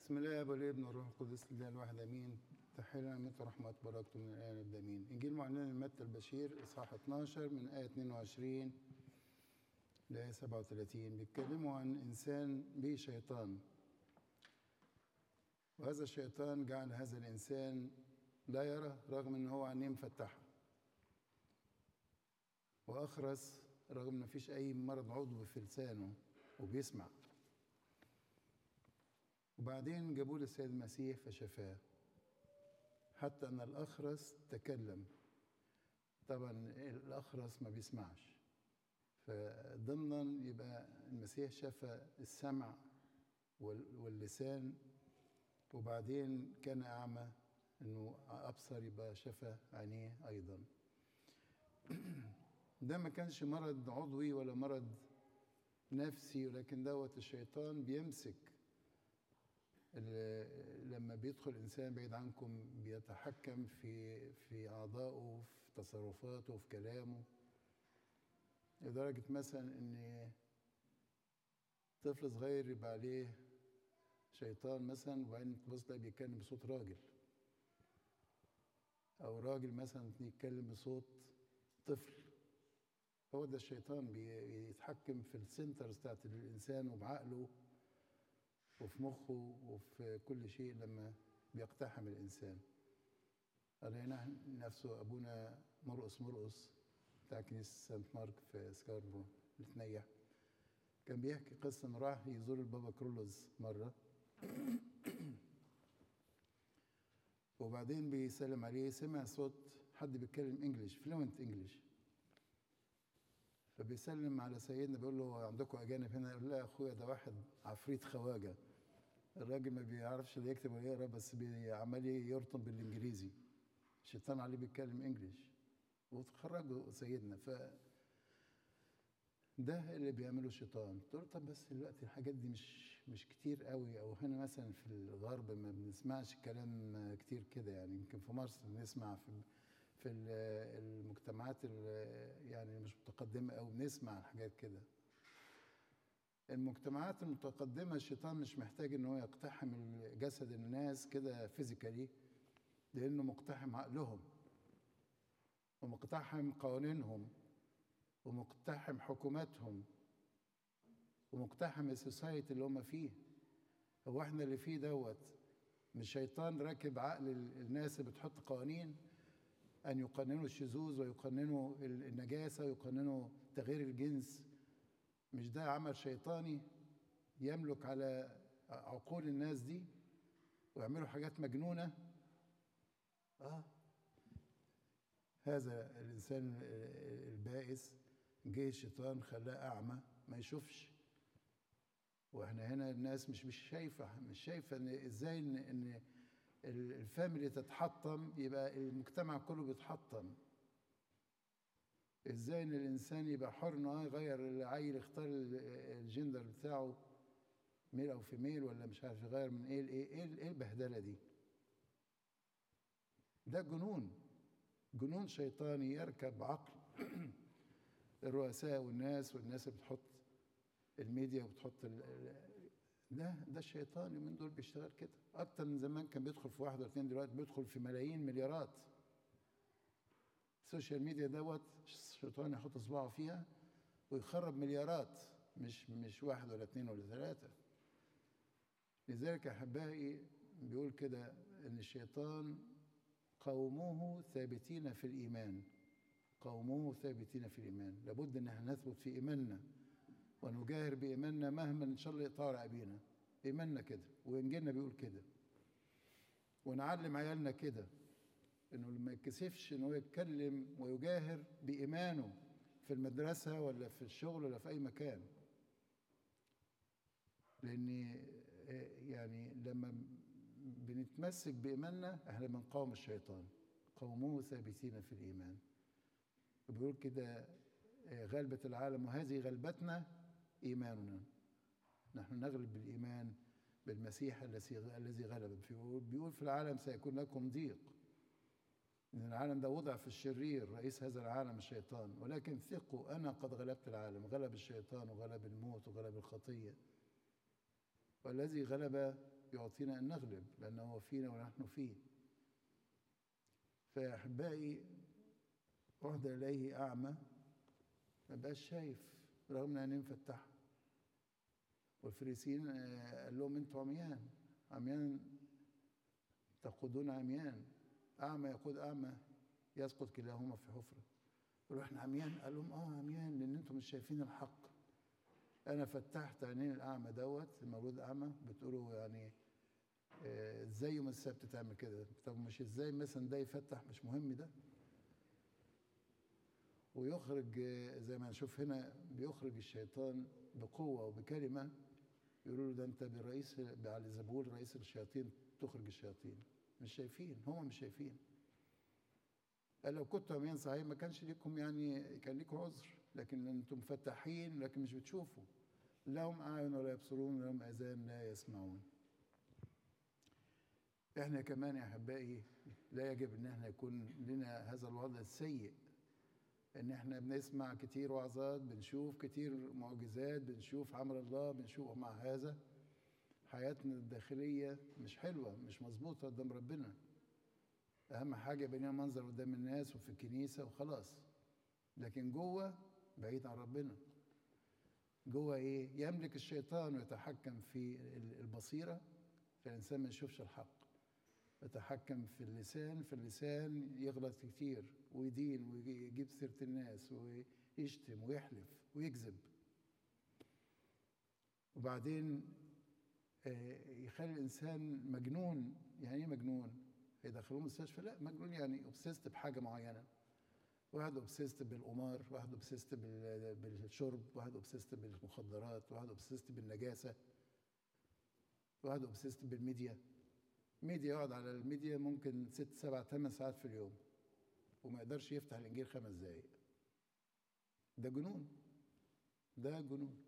بسم الله والابن والروح القدس لله الواحد امين تحل نعمة ورحمة بركته من الآن للأبد امين انجيل معلن متى البشير اصحاح 12 من آية 22 لآية 37 بيتكلموا عن إنسان به شيطان وهذا الشيطان جعل هذا الإنسان لا يرى رغم أنه هو عينيه مفتحة وأخرس رغم أن مفيش أي مرض عضوي في لسانه وبيسمع وبعدين جابوا له السيد المسيح فشفاه حتى ان الاخرس تكلم طبعا الاخرس ما بيسمعش فضمنا يبقى المسيح شفى السمع واللسان وبعدين كان اعمى انه ابصر يبقى شفى عينيه ايضا ده ما كانش مرض عضوي ولا مرض نفسي ولكن دوت الشيطان بيمسك لما بيدخل انسان بعيد عنكم بيتحكم في في اعضائه في تصرفاته في كلامه لدرجه مثلا ان طفل صغير يبقى عليه شيطان مثلا وبعدين تبص تلاقيه بيتكلم بصوت راجل او راجل مثلا يتكلم بصوت طفل هو ده الشيطان بيتحكم في السنترز بتاعت الانسان وبعقله وفي مخه وفي كل شيء لما بيقتحم الإنسان قرينا نفسه أبونا مرقص مرقص بتاع كنيسة سانت مارك في سكاربرو اللي تنيح كان بيحكي قصة إنه راح يزور البابا كرولوز مرة وبعدين بيسلم عليه سمع صوت حد بيتكلم انجلش فلوينت انجلش فبيسلم على سيدنا بيقول له عندكم اجانب هنا يقول لا يا اخويا ده واحد عفريت خواجه الراجل ما بيعرفش لا يكتب ولا يقرا بس عمال يرطم بالانجليزي الشيطان عليه بيتكلم انجليش وتخرجوا سيدنا ف ده اللي بيعمله الشيطان تقول طب بس دلوقتي الحاجات دي مش مش كتير قوي او هنا مثلا في الغرب ما بنسمعش كلام كتير كده يعني يمكن في مصر بنسمع في في المجتمعات يعني مش متقدمه او بنسمع الحاجات كده المجتمعات المتقدمه الشيطان مش محتاج ان هو يقتحم جسد الناس كده فيزيكالي لانه مقتحم عقلهم ومقتحم قوانينهم ومقتحم حكوماتهم ومقتحم السوسايتي اللي هم فيه هو احنا اللي فيه دوت مش شيطان راكب عقل الناس اللي بتحط قوانين ان يقننوا الشذوذ ويقننوا النجاسه ويقننوا تغيير الجنس مش ده عمل شيطاني يملك على عقول الناس دي ويعملوا حاجات مجنونه اه هذا الانسان البائس جه الشيطان خلاه اعمى ما يشوفش واحنا هنا الناس مش مش شايفه مش شايفه ان ازاي ان ان الفاميلي تتحطم يبقى المجتمع كله بيتحطم ازاي ان الانسان يبقى حر انه يغير العيل يختار الجندر بتاعه ميل او فيميل ولا مش عارف يغير من ايه لايه ايه البهدله دي ده جنون جنون شيطاني يركب عقل الرؤساء والناس والناس اللي بتحط الميديا وبتحط ده ده الشيطان من دول بيشتغل كده اكتر من زمان كان بيدخل في واحد ولا اثنين دلوقتي بيدخل في ملايين مليارات السوشيال ميديا دوت الشيطان يحط صباعه فيها ويخرب مليارات مش مش واحد ولا اثنين ولا ثلاثة لذلك أحبائي بيقول كده إن الشيطان قوموه ثابتين في الإيمان قوموه ثابتين في الإيمان لابد إن احنا نثبت في إيماننا ونجاهر بإيماننا مهما إن شاء الله يقطع رقابينا إيماننا كده وإنجيلنا بيقول كده ونعلم عيالنا كده انه لما يتكسفش ان هو يتكلم ويجاهر بايمانه في المدرسه ولا في الشغل ولا في اي مكان لان يعني لما بنتمسك بايماننا احنا بنقاوم الشيطان قوموه ثابتين في الايمان بيقول كده غلبة العالم وهذه غلبتنا ايماننا نحن نغلب بالايمان بالمسيح الذي الذي غلب بيقول في العالم سيكون لكم ضيق إن العالم ده وضع في الشرير رئيس هذا العالم الشيطان ولكن ثقوا أنا قد غلبت العالم غلب الشيطان وغلب الموت وغلب الخطية والذي غلب يعطينا أن نغلب لأنه هو فينا ونحن فيه فأحبائي أهدى إليه أعمى ما بقاش شايف رغم ان عينيه مفتحه والفريسيين قال لهم انتوا عميان عميان تقودون عميان اعمى يقود اعمى يسقط كلاهما في حفره يقولوا احنا عميان قال لهم اه عميان لان انتم مش شايفين الحق انا فتحت عينين الاعمى دوت المولود اعمى بتقولوا يعني ازاي يوم السبت تعمل كده طب مش ازاي مثلا ده يفتح مش مهم ده ويخرج زي ما نشوف هنا بيخرج الشيطان بقوة وبكلمة يقولوا له ده أنت برئيس بعلزبول رئيس الشياطين تخرج الشياطين مش شايفين هم مش شايفين قال لو كنتوا عميان صحيح ما كانش ليكم يعني كان ليكم عذر لكن انتم مفتحين لكن مش بتشوفوا لهم أعين ولا يبصرون لهم آذان لا يسمعون احنا كمان يا احبائي لا يجب ان احنا يكون لنا هذا الوضع السيء ان احنا بنسمع كتير وعظات بنشوف كتير معجزات بنشوف عمل الله بنشوف مع هذا حياتنا الداخلية مش حلوة مش مظبوطة قدام ربنا أهم حاجة بيننا منظر قدام الناس وفي الكنيسة وخلاص لكن جوه بعيد عن ربنا جوه إيه؟ يملك الشيطان ويتحكم في البصيرة فالإنسان ما يشوفش الحق يتحكم في اللسان في اللسان يغلط كتير ويدين ويجيب سيرة الناس ويشتم ويحلف ويكذب وبعدين يخلي الإنسان مجنون يعني إيه مجنون؟ يدخلوه مستشفى لا مجنون يعني اوبسيست بحاجة معينة واحد اوبسيست بالقمار واحد اوبسيست بالشرب واحد اوبسيست بالمخدرات واحد اوبسيست بالنجاسة واحد اوبسيست بالميديا ميديا يقعد على الميديا ممكن ست سبع ثمان ساعات في اليوم وما يقدرش يفتح الانجيل خمس دقايق ده جنون ده جنون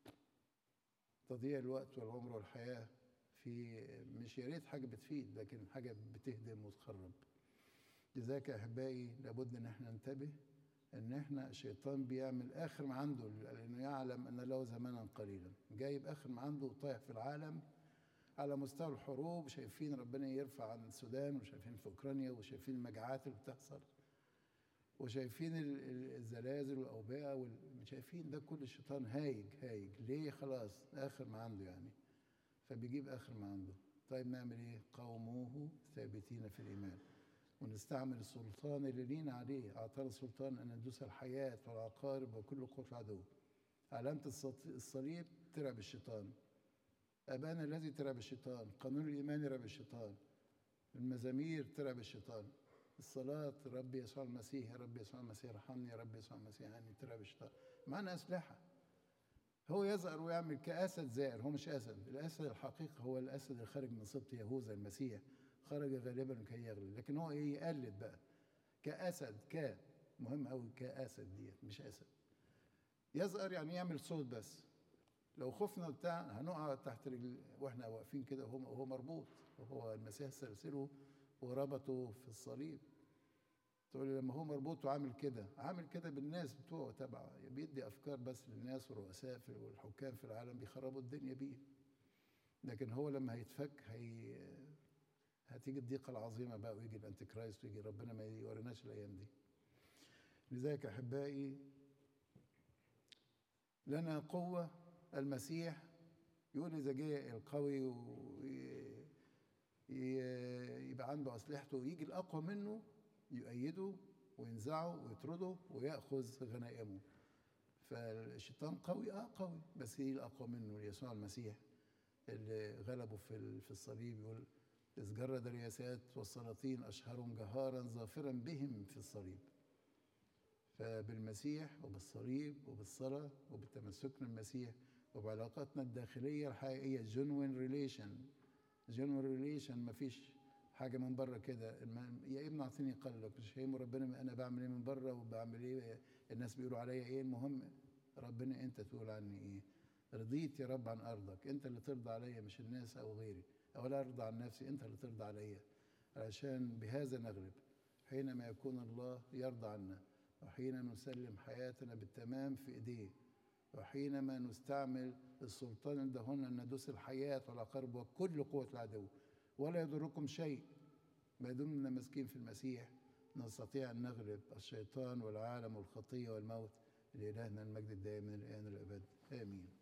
تضييع الوقت والعمر والحياه في مش يا ريت حاجه بتفيد لكن حاجه بتهدم وتخرب لذلك يا احبائي لابد ان احنا ننتبه ان احنا الشيطان بيعمل اخر ما عنده لانه يعلم ان له زمانا قليلا جايب اخر ما عنده طايح في العالم على مستوى الحروب شايفين ربنا يرفع عن السودان وشايفين في اوكرانيا وشايفين المجاعات اللي بتحصل وشايفين الزلازل والاوبئه وشايفين ده كل الشيطان هايج هايج ليه خلاص اخر ما عنده يعني فبيجيب اخر ما عنده طيب نعمل ايه قوموه ثابتين في الايمان ونستعمل السلطان اللي لينا عليه اعطانا السلطان ان ندوس الحياه والعقارب وكل قوه العدو علامه الصليب ترعب الشيطان أبانا الذي ترعب الشيطان قانون الإيمان يرعب الشيطان المزامير ترعب الشيطان الصلاة ربي يسوع المسيح يا رب يسوع المسيح ارحمني يا رب يسوع المسيح يعني ترعب الشيطان معنا أسلحة هو يزأر ويعمل كأسد زائر هو مش أسد الأسد الحقيقي هو الأسد الخارج من سبط يهوذا المسيح خرج غالبا كي يغلب لكن هو إيه يقلد بقى كأسد ك مهم أوي كأسد ديت مش أسد يزأر يعني يعمل صوت بس لو خفنا بتاع هنقع تحت رجل واحنا واقفين كده وهو وهو مربوط وهو المسيح سلسله وربطه في الصليب تقول لي لما هو مربوط وعامل كده عامل كده بالناس بتوعه تبعه بيدي افكار بس للناس والرؤساء والحكام في العالم بيخربوا الدنيا بيه لكن هو لما هيتفك هي هتيجي الضيقه العظيمه بقى ويجي الانتي كرايست ويجي ربنا ما يوريناش الايام دي لذلك احبائي لنا قوه المسيح يقول إذا جه القوي يبقى عنده أسلحته ويجي الأقوى منه يؤيده وينزعه ويطرده ويأخذ غنائمه فالشيطان قوي اه قوي بس ايه الاقوى منه يسوع المسيح اللي غلبه في في الصليب يقول اذ جرد الرياسات والسلاطين اشهرهم جهارا ظافرا بهم في الصليب فبالمسيح وبالصليب وبالصلاه وبالتمسكنا المسيح وبعلاقاتنا الداخلية الحقيقية جنوين ريليشن جنوين ريليشن ما فيش حاجة من بره كده يا ابني اعطيني قلبك مش هيم ربنا انا بعمل ايه من بره وبعمل ايه الناس بيقولوا عليا ايه المهم ربنا انت تقول عني ايه رضيت يا رب عن ارضك انت اللي ترضى عليا مش الناس او غيري او لا ارضى عن نفسي انت اللي ترضى عليا علشان بهذا نغلب حينما يكون الله يرضى عنا وحين نسلم حياتنا بالتمام في ايديه وحينما نستعمل السلطان اللي ادهن ان ندوس الحياه والعقارب وكل قوه العدو ولا يضركم شيء ما دمنا ماسكين في المسيح نستطيع ان نغلب الشيطان والعالم والخطيه والموت لالهنا المجد الدائم من الان والابد امين